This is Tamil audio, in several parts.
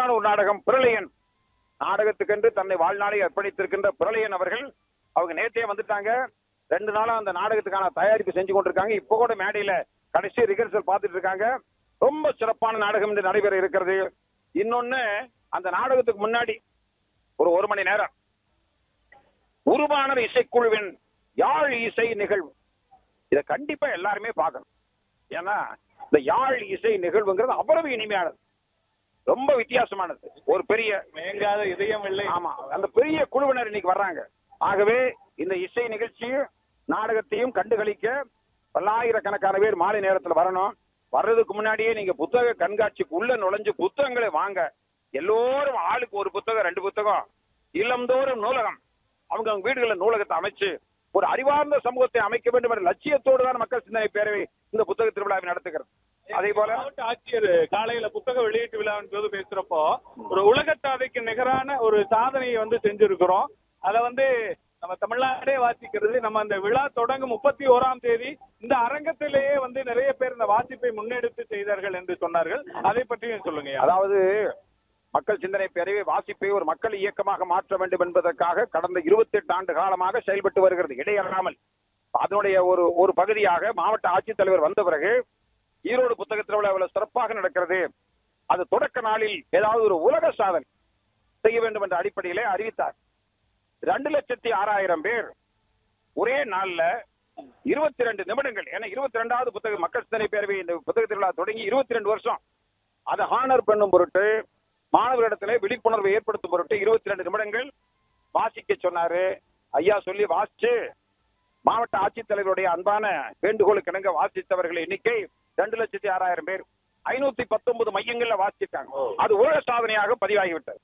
வித்தியாசமான ஒரு நாடகம் பிரளயன் நாடகத்துக்கென்று தன்னை வாழ்நாளை அர்ப்பணித்திருக்கின்ற பிரளயன் அவர்கள் அவங்க நேத்தே வந்துட்டாங்க ரெண்டு நாளா அந்த நாடகத்துக்கான தயாரிப்பு செஞ்சு கொண்டிருக்காங்க இப்போ கூட மேடையில கடைசி ரிஹர்சல் பார்த்துட்டு இருக்காங்க ரொம்ப சிறப்பான நாடகம் இன்று நடைபெற இருக்கிறது இன்னொன்னு அந்த நாடகத்துக்கு முன்னாடி ஒரு ஒரு மணி நேரம் உருவான இசைக்குழுவின் யாழ் இசை நிகழ்வு இதை கண்டிப்பா எல்லாருமே பார்க்கணும் ஏன்னா இந்த யாழ் இசை நிகழ்வுங்கிறது அவ்வளவு இனிமையானது ரொம்ப வித்தியாசமானது ஒரு பெரிய மேங்காத இதயம் இல்லை ஆமா அந்த பெரிய குழுவினர் இன்னைக்கு வர்றாங்க ஆகவே இந்த இசை நிகழ்ச்சியும் நாடகத்தையும் கண்டுகளிக்க பல்லாயிரக்கணக்கான பேர் மாலை நேரத்துல வரணும் வர்றதுக்கு முன்னாடியே நீங்க புத்தக கண்காட்சிக்கு உள்ள நுழைஞ்சு புத்தகங்களை வாங்க எல்லோரும் ஆளுக்கு ஒரு புத்தகம் ரெண்டு புத்தகம் இல்லந்தோறும் நூலகம் அவங்க அவங்க வீடுகளில் நூலகத்தை அமைச்சு ஒரு அறிவார்ந்த சமூகத்தை அமைக்க வேண்டும் என்ற லட்சியத்தோடு தான் மக்கள் சிந்தனை பேரவை இந்த புத்தக திருவிழாவை நடத்துகிறது அதே போல மாவட்ட ஆட்சியர் காலையில புத்தக வெளியீட்டு விழாவின் போது பேசுறப்போ ஒரு உலகத்தாதைக்கு நிகரான ஒரு சாதனையை வந்து செஞ்சிருக்கிறோம் அத வந்து நம்ம தமிழ்நாடே வாசிக்கிறது நம்ம அந்த விழா தொடங்கும் முப்பத்தி ஓராம் தேதி இந்த அரங்கத்திலேயே வந்து நிறைய பேர் இந்த வாசிப்பை முன்னெடுத்து செய்தார்கள் என்று சொன்னார்கள் அதை பற்றியும் சொல்லுங்க அதாவது மக்கள் சிந்தனை பேரவை வாசிப்பை ஒரு மக்கள் இயக்கமாக மாற்ற வேண்டும் என்பதற்காக கடந்த 28 ஆண்டு காலமாக செயல்பட்டு வருகிறது இடையறாமல் அதனுடைய ஒரு ஒரு பகுதியாக மாவட்ட ஆட்சித்தலைவர் வந்த பிறகு ஈரோடு புத்தக திருவிழாவில் சிறப்பாக நடக்கிறது அது தொடக்க நாளில் ஏதாவது ஒரு உலக சாதனை செய்ய வேண்டும் என்ற அடிப்படையிலே அறிவித்தார் ரெண்டு லட்சத்தி ஆறாயிரம் பேர் ஒரே நாள்ல இருபத்தி ரெண்டு நிமிடங்கள் ஏன்னா இருபத்தி ரெண்டாவது புத்தக மக்கள் சிந்தனை பேரவை இந்த புத்தக திருவிழா தொடங்கி இருபத்தி ரெண்டு வருஷம் அதை ஹானர் பண்ணும் பொருட்டு மாணவர்களிடத்துல விழிப்புணர்வை ஏற்படுத்தும் பொருட்டு இருபத்தி ரெண்டு நிமிடங்கள் வாசிக்க சொன்னாரு ஐயா சொல்லி வாசிச்சு மாவட்ட ஆட்சித்தலைவருடைய அன்பான வேண்டுகோளுக்கு இணங்க வாசித்தவர்கள் எண்ணிக்கை ரெண்டு லட்சத்தி ஆறாயிரம் பேர் ஐநூத்தி பத்தொன்பது மையங்கள்ல வாசிச்சிருக்காங்க அது உலக சாதனையாக பதிவாகிவிட்டது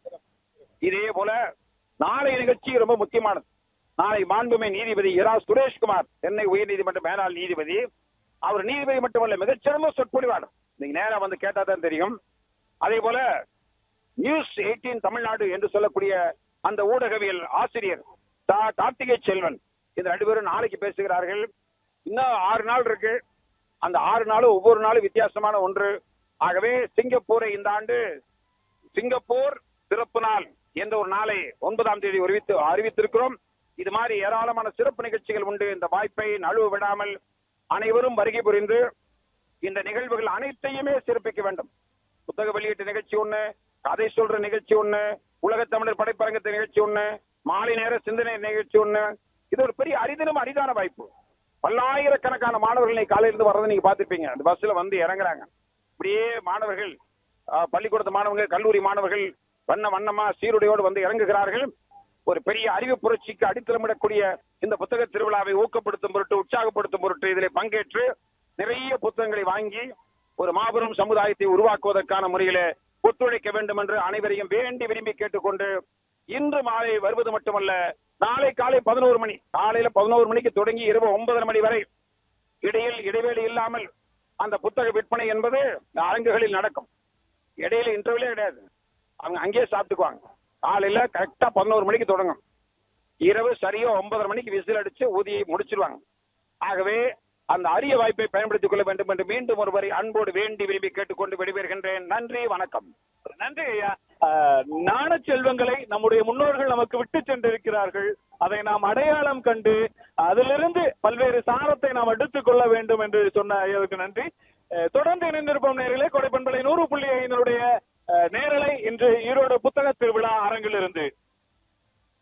இதே போல நாளை நிகழ்ச்சி ரொம்ப முக்கியமானது நாளை மாண்புமை நீதிபதி இரா சுரேஷ்குமார் சென்னை உயர்நீதிமன்ற மேலாள் நீதிபதி அவர் நீதிபதி மட்டுமல்ல மிகச்சிறந்த சொற்பொழிவாளர் நீங்க நேரா வந்து கேட்டா தான் தெரியும் அதே போல நியூஸ் எயிட்டீன் தமிழ்நாடு என்று சொல்லக்கூடிய அந்த ஊடகவியல் ஆசிரியர் தா கார்த்திகை செல்வன் இந்த ரெண்டு பேரும் நாளைக்கு பேசுகிறார்கள் இன்னும் ஆறு நாள் இருக்கு அந்த ஆறு நாளும் ஒவ்வொரு நாளும் வித்தியாசமான ஒன்று ஆகவே சிங்கப்பூரை இந்த ஆண்டு சிங்கப்பூர் சிறப்பு நாள் என்ற ஒரு நாளை ஒன்பதாம் தேதி அறிவித்து அறிவித்திருக்கிறோம் இது மாதிரி ஏராளமான சிறப்பு நிகழ்ச்சிகள் உண்டு இந்த வாய்ப்பை நழுவ விடாமல் அனைவரும் வருகை புரிந்து இந்த நிகழ்வுகள் அனைத்தையுமே சிறப்பிக்க வேண்டும் புத்தக வெளியீட்டு நிகழ்ச்சி ஒண்ணு கதை சொல்ற நிகழ்ச்சி ஒண்ணு உலகத் தமிழர் படைப்பரங்கத்து நிகழ்ச்சி ஒண்ணு மாலை நேர சிந்தனை நிகழ்ச்சி ஒண்ணு இது ஒரு பெரிய அரிதிலும் அரிதான வாய்ப்பு பல்லாயிரக்கணக்கான மாணவர்கள் இன்னைக்கு காலையில இருந்து வர்றதை நீங்க பார்த்திருப்பீங்க அந்த பஸ்ல வந்து இறங்குறாங்க இப்படியே மாணவர்கள் ஆஹ், பள்ளிக்கூடத்து மாணவர்கள் கல்லூரி மாணவர்கள் வண்ண வண்ணமா சீருடையோடு வந்து இறங்குகிறார்கள் ஒரு பெரிய அறிவு புரட்சிக்கு அடித்தளமிடக்கூடிய இந்த புத்தக திருவிழாவை ஊக்கப்படுத்தும் பொருட்டு உற்சாகப்படுத்தும் பொருட்டு இதில் பங்கேற்று நிறைய புத்தகங்களை வாங்கி ஒரு மாபெரும் சமுதாயத்தை உருவாக்குவதற்கான முறையில ஒத்துழைக்க வேண்டும் என்று அனைவரையும் வேண்டி விரும்பி கேட்டுக்கொண்டு இன்று மாலை வருவது மட்டுமல்ல நாளை காலை பதினோரு மணி காலையில பதினோரு மணிக்கு தொடங்கி இரவு ஒன்பதரை மணி வரை இடையில் இடைவேளை இல்லாமல் அந்த புத்தக விற்பனை என்பது இந்த அரங்குகளில் நடக்கும் இடையில இன்டர்வியூலே கிடையாது அவங்க அங்கேயே சாப்பிட்டுக்குவாங்க காலையில கரெக்டா பதினோரு மணிக்கு தொடங்கும் இரவு சரியா ஒன்பதரை மணிக்கு விசில் அடிச்சு ஊதியை முடிச்சிருவாங்க ஆகவே அந்த அரிய வாய்ப்பை பயன்படுத்திக் கொள்ள வேண்டும் என்று மீண்டும் ஒருவரை அன்போடு வேண்டி விரும்பி கேட்டுக்கொண்டு விடைபெறுகின்றேன் நன்றி வணக்கம் நன்றி ஐயா ஆஹ், நாணச் செல்வங்களை நம்முடைய முன்னோர்கள் நமக்கு விட்டு சென்றிருக்கிறார்கள் அதை நாம் அடையாளம் கண்டு அதிலிருந்து பல்வேறு சாரத்தை நாம் எடுத்துக் கொள்ள வேண்டும் என்று சொன்ன ஐயாவுக்கு நன்றி அஹ், தொடர்ந்து இணைந்திருப்போம் நேரிலே கொடைப்பண்பலை நூறு புள்ளி ஐநூறுடைய நேரலை இன்று ஈரோடு புத்தக திருவிழா அரங்கிலிருந்து